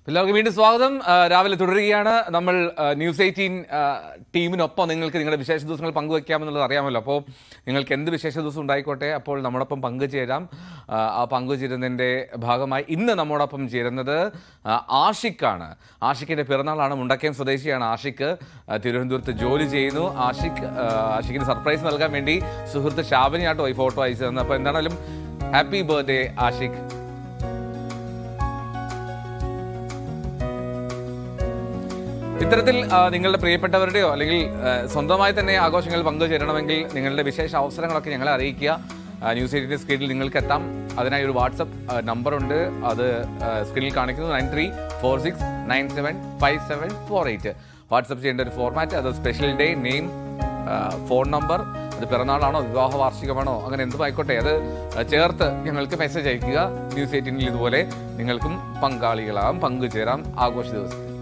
എല്ലാവർക്കും വീണ്ടും സ്വാഗതം ആ, രാവിലെ തുടരുകയാണ് നമ്മൾ ആ, ന്യൂസ് എയ്റ്റീൻ ആ, ടീമിനൊപ്പം നിങ്ങൾക്ക് നിങ്ങളുടെ വിശേഷ ദിവസങ്ങൾ പങ്കുവയ്ക്കാമെന്നുള്ളത് അറിയാമല്ലോ അപ്പോൾ നിങ്ങൾക്ക് എന്ത് വിശേഷ ദിവസം ഉണ്ടായിക്കോട്ടെ അപ്പോൾ നമ്മോടൊപ്പം പങ്കുചേരാം ആ, ആ പങ്കുചേരുന്നതിൻ്റെ ഭാഗമായി ഇന്ന് നമ്മോടൊപ്പം ചേരുന്നത് ആ, ആഷിഖാണ് ആഷിഖിൻ്റെ പിറന്നാളാണ് മുണ്ടക്കയം സ്വദേശിയാണ് ആഷിഖ് ആ, തിരുവനന്തപുരത്ത് ജോലി ചെയ്യുന്നു ആഷിഖ് ആ, ആഷിഖിന് സർപ്രൈസ് നൽകാൻ വേണ്ടി സുഹൃത്ത് ഷാബിനിയാട്ടോ ഈ ഫോട്ടോ അയച്ചു തന്നത് അപ്പോൾ എന്താണെങ്കിലും ഹാപ്പി ബർത്ത്ഡേ ആഷിഖ് ഇത്തരത്തിൽ ആ, നിങ്ങളുടെ പ്രിയപ്പെട്ടവരുടെയോ അല്ലെങ്കിൽ ആ, സ്വന്തമായി തന്നെ ആഘോഷങ്ങളിൽ പങ്കുചേരണമെങ്കിൽ നിങ്ങളുടെ വിശേഷ അവസരങ്ങളൊക്കെ ഞങ്ങളെ അറിയിക്കുക ആ, ന്യൂസ് എയ്റ്റിന്റെ സ്ക്രീനിൽ നിങ്ങൾക്ക് എത്താം അതിനായി ഒരു വാട്സപ്പ് നമ്പർ ഉണ്ട് അത് ആ, സ്ക്രീനിൽ കാണിക്കുന്നു nine three four six nine seven five seven four eight WhatsApp ചെയ്യേണ്ട ഒരു ഫോർമാറ്റ് അത് special day name phone number അത് പിറന്നാളാണോ വിവാഹ വാർഷികമാണോ അങ്ങനെ എന്തും ആയിക്കോട്ടെ അത് ചേർത്ത് ഞങ്ങൾക്ക് മെസ്സേജ് അയക്കുക ന്യൂസ് എയ്റ്റീനിൽ ഇതുപോലെ നിങ്ങൾക്കും പങ്കാളികളാകാം പങ്കുചേരാം ആഘോഷ ദിവസത്തിൽ